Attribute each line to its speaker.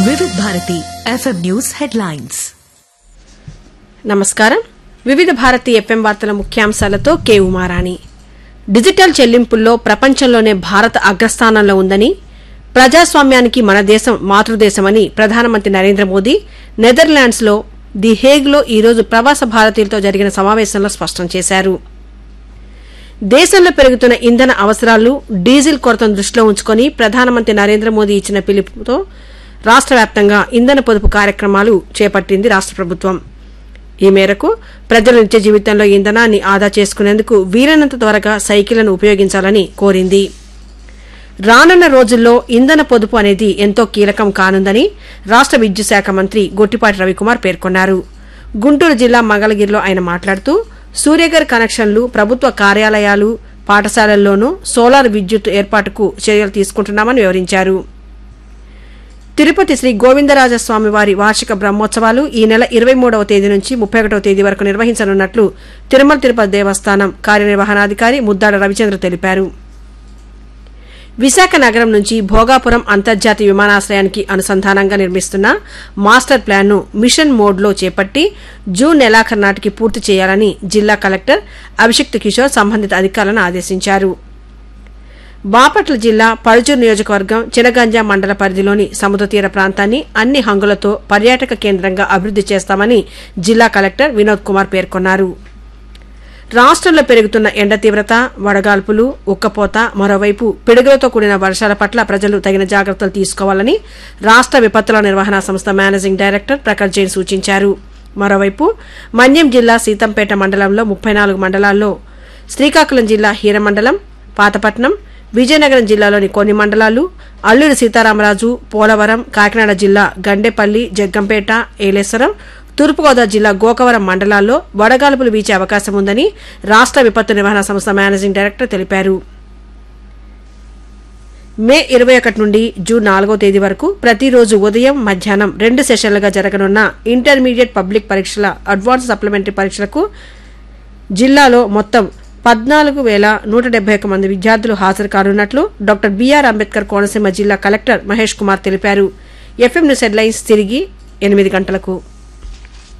Speaker 1: వివిధ Bharati FM news headlines
Speaker 2: నమస్కారం వివిధ భారతి ఎఫ్ఎం వార్తల ముఖ్యాంశాలతో కే ఉమారాణి డిజిటల్ చెల్లింపుల్లో ప్రపంచంలోనే భారత్ అగ్రస్థానంలో ఉందని ప్రజాస్వామ్యానికి మన దేశం మాతృదేశమని ప్రధానమంత్రి నరేంద్ర మోదీ నెదర్లాండ్స్ లో ది హేగ్ లో ఈరోజు ప్రవాస భారతీయులతో జరిగిన సమావేశంలో స్పష్టం చేశారు దేశంలో పెరుగుతున్న ఇంధన అవసరాలు డీజిల్ కొరతను దృష్టిలో ఉంచుకొని ప్రధానమంత్రి నరేంద్ర మోదీ ఇచ్చిన పిలుపుతో రాష్ట్ర వ్యాప్తంగా ఇంధన పొదుపు కార్యక్రమాలు చేపట్టింది రాష్ట్ర ప్రభుత్వం ఈ మేరకు ప్రజల నిత్య జీవితంలో ఇంధనాన్ని ఆదా చేసుకునేందుకు వీలైనంత త్వరగా సైకిళ్లను ఉపయోగించాలని కోరింది రానున్న రోజుల్లో ఇంధన పొదుపు అనేది ఎంతో కీలకం కానుందని రాష్ట్ర విద్యుత్ శాఖ మంత్రి గొట్టిపాటి రవికుమార్ పేర్కొన్నారు గుంటూరు జిల్లా మంగళగిరిలో ఆయన మాట్లాడుతూ సూర్యగర్ కనెక్షన్లు ప్రభుత్వ కార్యాలయాలు పాఠశాలల్లోనూ సోలార్ విద్యుత్ ఏర్పాటుకు చర్యలు తీసుకుంటున్నామని వివరించారు తిరుపతి శ్రీ గోవిందరాజస్వామి వారి వార్షిక బ్రహ్మోత్సవాలు ఈ నెల ఇరవై మూడవ తేదీ నుంచి ముప్పై ఒకటవ తేదీ వరకు నిర్వహించనున్నట్లు తిరుమల తిరుపతి దేవస్థానం కార్యనిర్వహణాధికారి ముద్దాడ రవిచంద్ర తెలిపారు విశాఖ నగరం నుంచి భోగాపురం అంతర్జాతీయ విమానాశ్రయానికి అనుసంధానంగా నిర్మిస్తున్న మాస్టర్ ప్లాన్ను మిషన్ మోడ్లో చేపట్టి జూన్ నెలాఖరు నాటికి పూర్తి చేయాలని జిల్లా కలెక్టర్ అభిషిక్త్ కిషోర్ సంబంధిత అధికారులను ఆదేశించారు బాపట్ల జిల్లా పరుచూరు నియోజకవర్గం చినగంజా మండల పరిధిలోని సముద్ర తీర ప్రాంతాన్ని అన్ని హంగులతో పర్యాటక కేంద్రంగా అభివృద్ది చేస్తామని జిల్లా కలెక్టర్ వినోద్ కుమార్ పేర్కొన్నారు రాష్ట్రంలో పెరుగుతున్న ఎండ తీవ్రత వడగాల్పులు ఉక్కపోత మరోవైపు పిడుగులతో కూడిన వర్షాల పట్ల ప్రజలు తగిన జాగ్రత్తలు తీసుకోవాలని రాష్ట్ర విపత్తుల నిర్వహణ సంస్థ మేనేజింగ్ డైరెక్టర్ ప్రకాష్ జైన్ సూచించారు మరోవైపు మన్యం జిల్లా సీతంపేట మండలంలో ముప్పై నాలుగు మండలాల్లో శ్రీకాకుళం జిల్లా హీరమండలం పాతపట్నం విజయనగరం జిల్లాలోని కొన్ని మండలాలు అల్లూరి సీతారామరాజు పోలవరం కాకినాడ జిల్లా గండేపల్లి జగ్గంపేట ఏలేశ్వరం తూర్పుగోదావరి జిల్లా గోకవరం మండలాల్లో వడగాల్పులు వీచే అవకాశం ఉందని రాష్ట్ర విపత్తు నిర్వహణ సంస్థ మేనేజింగ్ డైరెక్టర్ తెలిపారు మే ఇరవై ఒకటి నుండి జూన్ నాలుగో తేదీ వరకు ప్రతిరోజు ఉదయం మధ్యాహ్నం రెండు సెషన్లుగా జరగనున్న ఇంటర్మీడియట్ పబ్లిక్ పరీక్షల అడ్వాన్స్ సప్లిమెంటరీ పరీక్షలకు జిల్లాలో మొత్తం పద్నాలుగు వేల నూట డెబ్బై ఒక్క మంది విద్యార్థులు హాజరు కానున్నట్లు డాక్టర్ బీఆర్ అంబేద్కర్ కోనసీమ జిల్లా కలెక్టర్ మహేష్ కుమార్ తెలిపారు ఎఫ్ఎం న్యూస్ హెడ్లైన్స్ తిరిగి ఎనిమిది గంటలకు